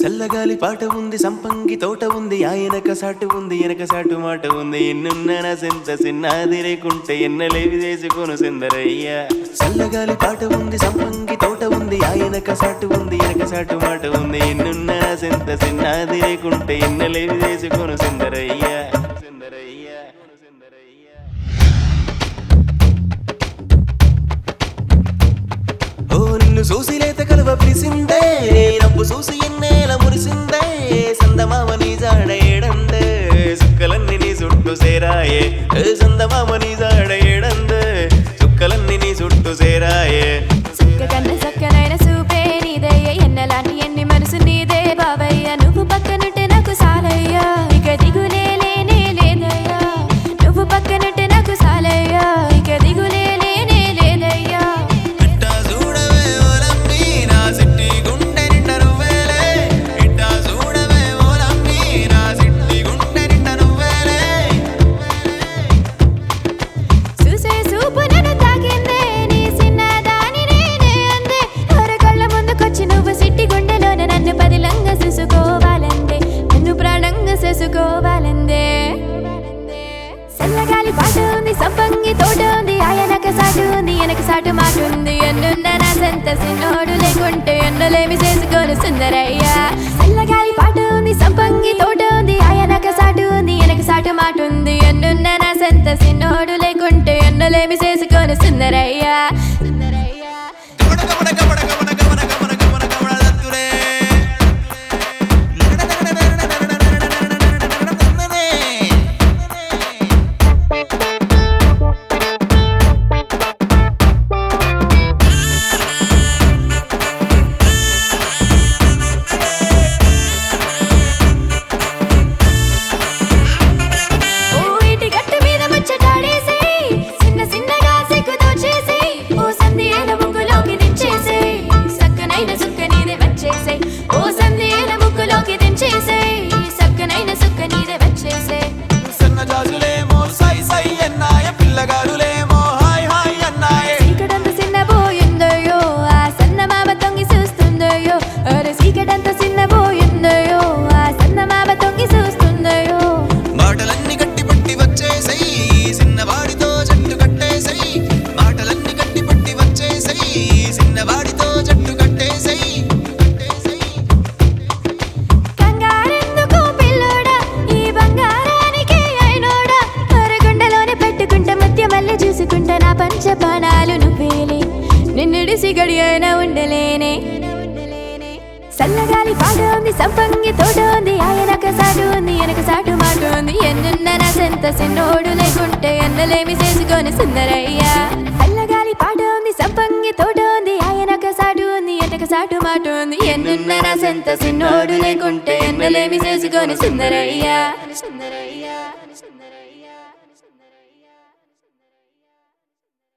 చల్లగాలి పాట ఉంది సంపంగి తోట ఉంది ఆయనక సాటు ఉంది వెనక సాటు మాట ఉంది ఎన్నున్న సెంత సిన్నాది లేకుంటే ఎన్నలేవి చేసుకొను సుందరయ్య చల్లగాలి పాట ఉంది సంపంగి తోట ఉంది ఆయనక సాటు ఉంది వెనక సాటు మాట ఉంది ఎన్నున్న సెంత సిన్నాది లేకుంటే ఎన్నలేవి చేసుకొను సుందరయ్య సుందరయ్య సుందరయ్య ఓ నిన్ను చూసి లేత కలువ పిలిసిందే నవ్వు చూసి ఎన్నేల మురిసిందే సందమామ నీ జాడ ఏడందే సుక్కలన్నీ నీ చుట్టూ సేరాయే ఏ సందమామ నీ జాడ ఏడందే చుక్కలన్నీ నీ చుట్టూ సేరాయే సుక్క కన్న సక్కనైన సూపే నీదయ్య ఎన్నలాంటి ఎన్ని మనసు నీదే బావయ్య నువ్వు పక్కనుంటే నాకు సాలయ్యా ఇక దిగులే లేనే లేదయ్యా నువ్వు పక్కనుంటే నాకు సాలయ్యా ఇక దిగులే లేనే లేదయ్యా ఇట్టా చూడవే ఓలమ్మి నా సిట్టి గుండె నిండా నువ్వేలే ఇట్టా చూడవే ఓలమ్మి నా సిట్టి గుండె నిండా నువ్వేలే చూసే చూపు నన్ను తాకిందే నీ చిన్నదాని నేనే అందే ఎవరి కళ్ళ ముందుకొచ్చి నువ్వు సిట్టి గుండెలోన నన్ను పదిలంగా చూసుకోవాలందే నన్ను ప్రాణంగా చేసుకోవాలందే చల్లగాలి పాట ఉంది సంపంగి తోట ఉంది ఆయనక సాటు ఉంది వెనక సాటు మాట ఉంది ఎన్నున్న నా సంత సిన్నోడు లేకుంటే ఎన్నలేమి చేసుకోను సుందరయ్య చల్లగాలి పాట ఉంది సంపంగి తోట ఉంది ఆయనక సాటు ఉంది వెనక సాటు మాట ఉంది ఎన్నున్న నా సంత సిన్నోడు లేకుంటే ఎన్నలేమి చేసుకోను సుందరయ్య సుందరయ్య గమన గమన గమన గమన గమన గమన గమన గమన దత్తురే ఓ ఇటి గట్టు మీద ముచ్చటాడేసి చిన్న చిన్నగా సిగ్గు దోచేసి ఓ సందేల ముక్కులోకి దించేసి సక్కనైన సుక్క నీదే వచ్చేసే ఓ సందేల ముక్కులోకి దించేసే సక్కనైన సుక్క నీదే వచ్చేసే సన్నజాజులేమో సై సై అన్నాయ పిల్లగాడులేమో హాయ్ హాయ్ అన్నాయే సీకడంత చిన్నబోయిందయ్యో ఆ సన్నమామ తొంగి చూస్తుందయ్యో అరే సీకడంత చిన్నబోయిందయ్యో ఆ సన్నమామ తొంగి చూస్తుందయ్యో మాటలన్నీ గట్టి పట్టి వచ్చేసై చిన్నవాడితో జట్టు కట్టేసై మాటలన్నీ గట్టి పట్టి వచ్చేసై చిన్నవాడితో జట్టు కట్టేసై కట్టేసై కంగారెందుకు పిల్లోడా ఈ బంగారానికి అయినోడా మరగుండలోనే పెట్టుకుంటా మధ్య మళ్ళీ చూసుకుంటా నా పంచపానాలు నువ్వేలే నిన్నుడిసి గడి అయినా ఉండలేనే చల్లగాలి పాట ఉంది సంపంగి తోట ఉంది ఆయనక సాటు ఉంది వెనక సాటు మాట ఉంది ఎన్నున్న నా సెంత సిన్నోడు లేకుంటే ఎన్నలేమి చేసుకొని సుందరయ్య చల్లగాలి పాట ఉంది సంపంగి తోట ఉంది ఆయనక సాటు ఉంది వెనక సాటు మాట ఉంది ఎన్నున్న నా సెంత సిన్నోడు లేకుంటే ఎన్నలేమి చేసుకొని సుందరయ్య సుందరయ్య